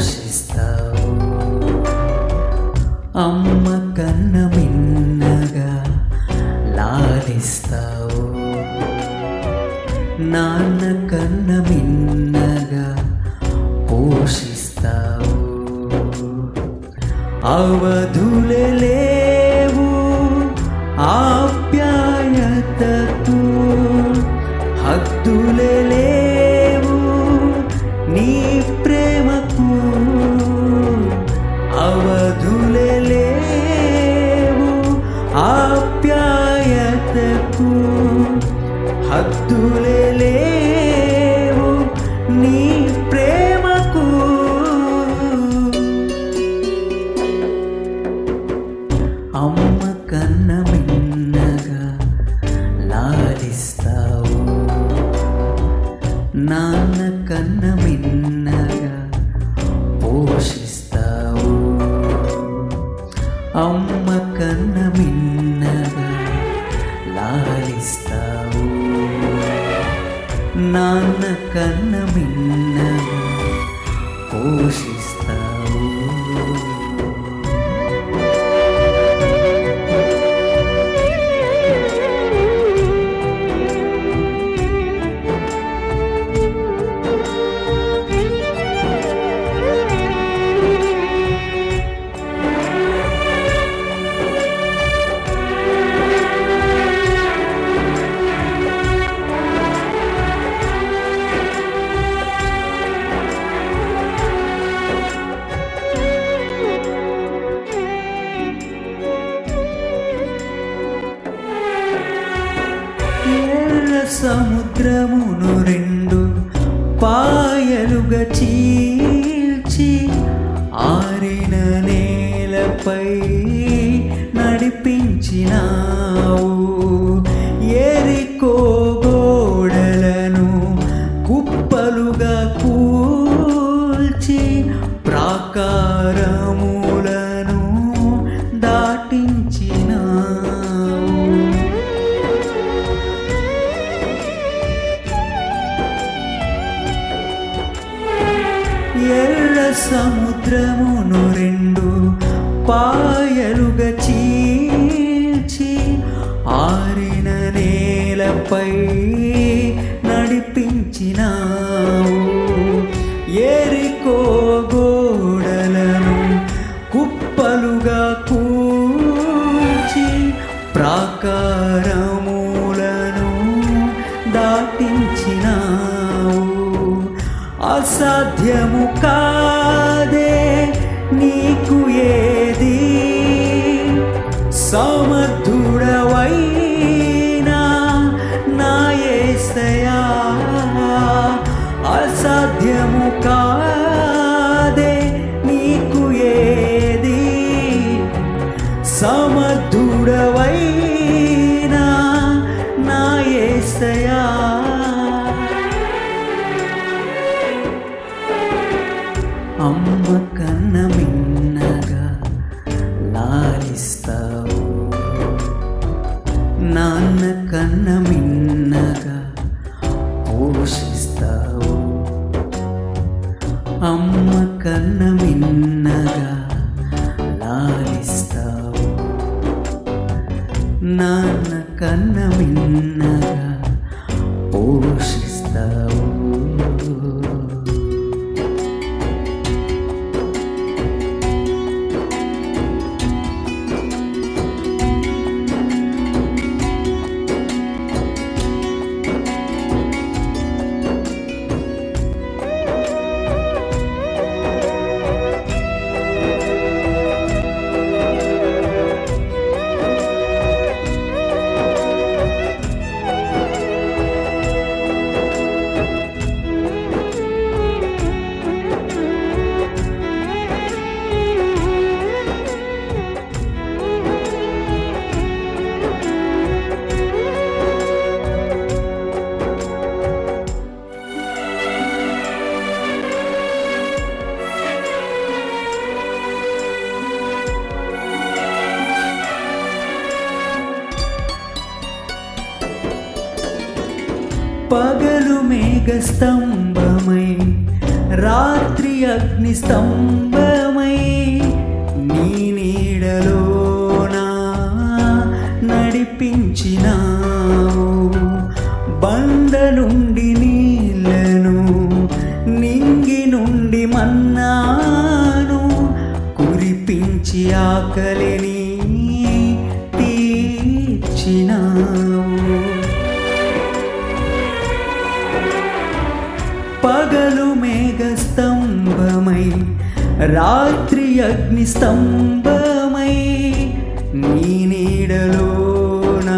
పోషిస్తావు అమ్మ కన్న మిన్నగా లాలిస్తావు నాన్న కన్న మిన్నగా పోషిస్తావు అవధులే లేవు ఆప్యాయతకు హద్దులే లేవు నీ ప్రేమకు అవధులే లేవు ఆప్యాయతకు హద్దులే లేవు నీ ప్రేమకు అమ్మ కన్న మిన్నగా లాలిస్తావు నాన్న కన్న మిన్నగా పోషిస్తావు అమ్మ కన్న మిన్నగా లాలిస్తావు నాన్న కన్న మిన్నగా పోషిస్తావు ఎర్ర సముద్రమును రెండు పాయలుగా చీల్చి ఆరిన నేలపై నడిపించినావు ఎరికో గోడలను కుప్పలుగా కూల్చి ప్రాకారములను దాటించినావు ఎర్ర సముద్రమును రెండు పాయలుగా చీల్చి ఆరిన నేలపై నడిపించినావు ఎరికో గోడలను కుప్పలుగా కూల్చి ప్రాకారములను దాటించినావు అసాధ్యము కాదే నీకు ఏది సమర్థుడవైనా నా యేసయ్యా అసాధ్యము కాదే నీకు ఏది సమర్థుడవైనా నా యేసయ్యా అమ్మ కన్న మిన్నగా లాలిస్తావు నాన్న కన్న మిన్నగా పోషిస్తావు అమ్మ కన్న మిన్నగా లాలిస్తావు నాన్న కన్న మిన్నగా పోషిస్తావు పగలు మేఘస్తంభమై రాత్రి రాత్రి అగ్ని స్తంభమై నీ నీడలోనా నడిపించినావు బండ నుండి నీళ్లను నింగి నుండి మన్నాను కురిపించి ఆకలిని తీర్చినావు పగలు మేఘ స్తంభమై రాత్రి అగ్ని స్తంభమై నీ నీడలోనా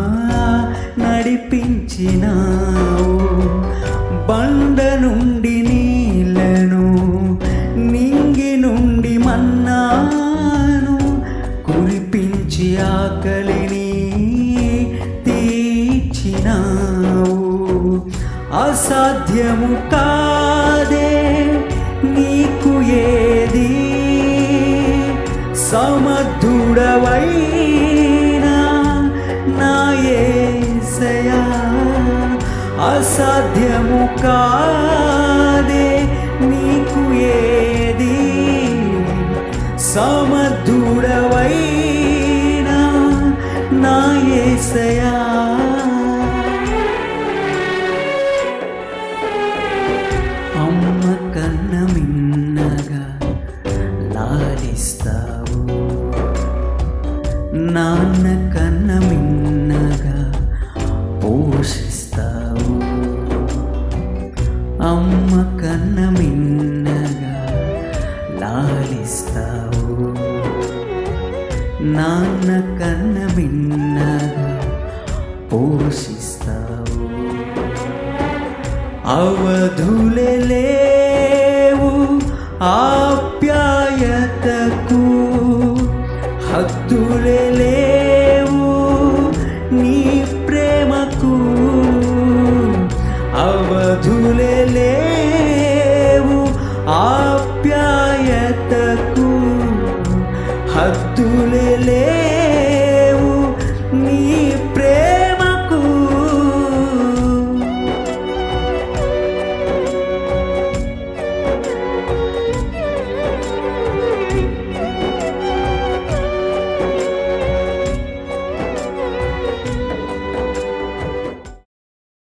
నడిపించినావు బండ నుండి నీళ్లను నింగి నుండి మన్నాను కురిపించి ఆకలిని తీర్చినావు అసాధ్యము కాదే నీకు ఏది సమర్థుడవైనా నా యేసయా అసాధ్యము కాదే నీకు ఏది సమర్థుడవైనా నా యేసయా అమ్మ కన్న మిన్నగా లాలిస్తావు నాన్న కన్న మిన్నగా పోషిస్తావు అమ్మ కన్న మిన్నగా లాలిస్తావు నాన్న కన్న మిన్నగా పోషిస్తావు అవధులే లేవు ఆప్యాయతకు హద్దులే లేవు నీ ప్రేమకు అవధులే లేవు ఆప్యాయతకు హద్దులే లేవు